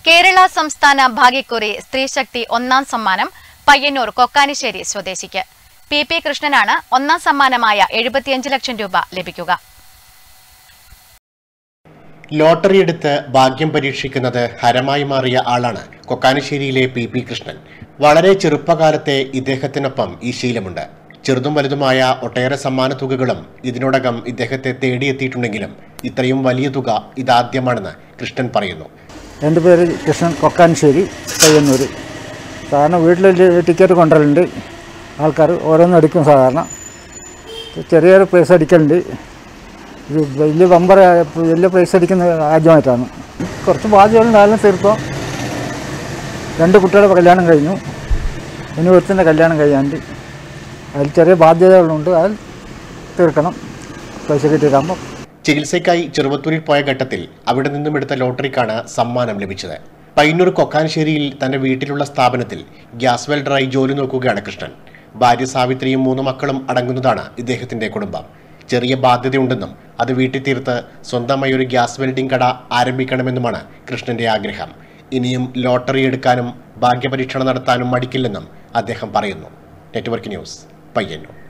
കേരള സംസ്ഥാന ഭാഗ്യക്കുറി സ്ത്രീശക്തി ഒന്നാം സമ്മാനം പയ്യന്നൂർ കൊക്കാനിശ്ശേരി സ്വദേശിക്ക് പി പി കൃഷ്ണനാണ് ഒന്നാം സമ്മാനമായ എഴുപത്തിയഞ്ച് ലക്ഷം രൂപ ലഭിക്കുക ലോട്ടറി എടുത്ത് ഭാഗ്യം പരീക്ഷിക്കുന്നത് ഹരമായി മാറിയ ആളാണ് കൊക്കാനശ്ശേരിയിലെ പി പി കൃഷ്ണൻ വളരെ ചെറുപ്പകാലത്തെ ഇദ്ദേഹത്തിനൊപ്പം ഈ ശീലമുണ്ട് ചെറുതും വലുതുമായ ഒട്ടേറെ സമ്മാന തുകകളും ഇതിനോടകം ഇദ്ദേഹത്തെ തേടിയെത്തിയിട്ടുണ്ടെങ്കിലും ഇത്രയും വലിയ തുക ഇതാദ്യമാണെന്ന് കൃഷ്ണൻ പറയുന്നു എൻ്റെ പേര് കൃഷ്ണൻ കൊക്കാൻശ്ശേരി പയ്യന്നൂർ സാധാരണ വീട്ടിൽ ടിക്കറ്റ് കൊണ്ടുവരലുണ്ട് ആൾക്കാർ ഓരോന്നും അടിക്കും സാധാരണ ചെറിയൊരു പ്രൈസ് അടിക്കലുണ്ട് ഇത് വലിയ ബമ്പർ വലിയ പ്രൈസ് അടിക്കുന്ന ആദ്യമായിട്ടാണ് കുറച്ച് ബാധ്യതകളുണ്ടായാലും തീർത്തോ രണ്ട് കുട്ടികളുടെ കല്യാണം കഴിഞ്ഞു ഇനി ഒരുത്തിൻ്റെ കല്യാണം കഴിയാണ്ട് അതിൽ ചെറിയ ബാധ്യതകളുണ്ട് അതിൽ തീർക്കണം പൈസ കിട്ടിയിട്ടാകുമ്പോൾ ചികിത്സയ്ക്കായി ചെറുവത്തൂരിൽ പോയ ഘട്ടത്തിൽ അവിടെ നിന്നും എടുത്ത ലോട്ടറിക്കാണ് സമ്മാനം ലഭിച്ചത് പയ്യന്നൂർ കൊക്കാനശ്ശേരിയിൽ തന്റെ വീട്ടിലുള്ള സ്ഥാപനത്തിൽ ഗ്യാസ് വെൽഡറായി ജോലി നോക്കുകയാണ് കൃഷ്ണൻ ഭാര്യ സാവിത്രിയും മൂന്ന് മക്കളും അടങ്ങുന്നതാണ് ഇദ്ദേഹത്തിന്റെ കുടുംബം ചെറിയ ബാധ്യതയുണ്ടെന്നും അത് വീട്ടിൽ തീർത്ത് സ്വന്തമായി ഒരു ഗ്യാസ് വെൽഡിംഗ് കട ആരംഭിക്കണമെന്നുമാണ് കൃഷ്ണന്റെ ആഗ്രഹം ഇനിയും ലോട്ടറി എടുക്കാനും ഭാഗ്യപരീക്ഷണം നടത്താനും മടിക്കില്ലെന്നും അദ്ദേഹം പറയുന്നു നെറ്റ്വർക്ക് ന്യൂസ് പയ്യന്നൂർ